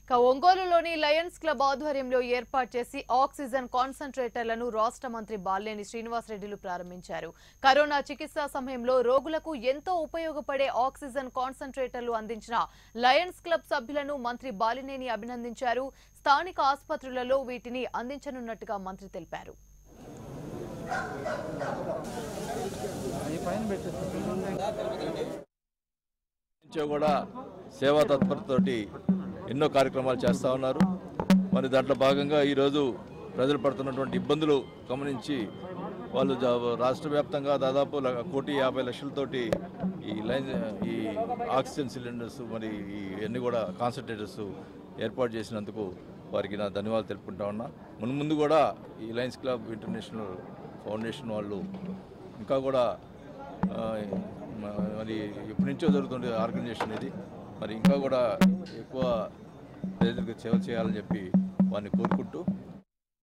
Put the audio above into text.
ఇక ఒంగోలులోని Lions club ఆధ్వర్యంలో ఏర్పాటు చేసి ఆక్సిజన్ కాన్సంట్రేటర్లను రాష్ట్ర మంత్రి బాలినేని శ్రీనివాసరెడ్డిలు ప్రారంభించారు కరోనా చికిత్సా సమయంలో రోగులకు ఎంతో ఉపయోగపడే ఆక్సిజన్ కాన్సంట్రేటర్లు అందించిన లయన్స్ క్లబ్ సభ్యులను మంత్రి బాలినేని అభినందించారు స్థానిక ఆసుపత్రులలో వీటిని అందించనున్నట్టుగా మంత్రి తెలిపారు నుంచో కూడా సేవా తత్పరతోటి ఎన్నో కార్యక్రమాలు చేస్తూ ఉన్నారు మరి దాంట్లో భాగంగా ఈరోజు ప్రజలు పడుతున్నటువంటి ఇబ్బందులు గమనించి వాళ్ళు జా- రాష్ట్ర వ్యాప్తంగా దాదాపు ల- కోటి యాభై లక్షలతోటి ఈ లైన్ ఈ ఆక్సిజన్ సిలిండర్స్ మరి ఈ అన్ని కూడా కాన్సన్ట్రేటర్స్ ఏర్పాటు చేసినందుకు వారికి నా ధన్యవాదాలు తెలుపుకుంటా ఉన్నా మున్ ముందు కూడా ఈ లయన్స్ క్లబ్ ఇంటర్నేషనల్ ఫౌండేషన్ వాళ్ళు ఇంకా కూడా ఆ, మ- మరి ఎప్పటి నుంచో జరుగుతుంది ఆర్గనైజేషన్ ఇది మరి ఇంకా కూడా ఎక్కువ ప్రజలకు సేవ చేయాలని చెప్పి వారిని కోరుకుంటూ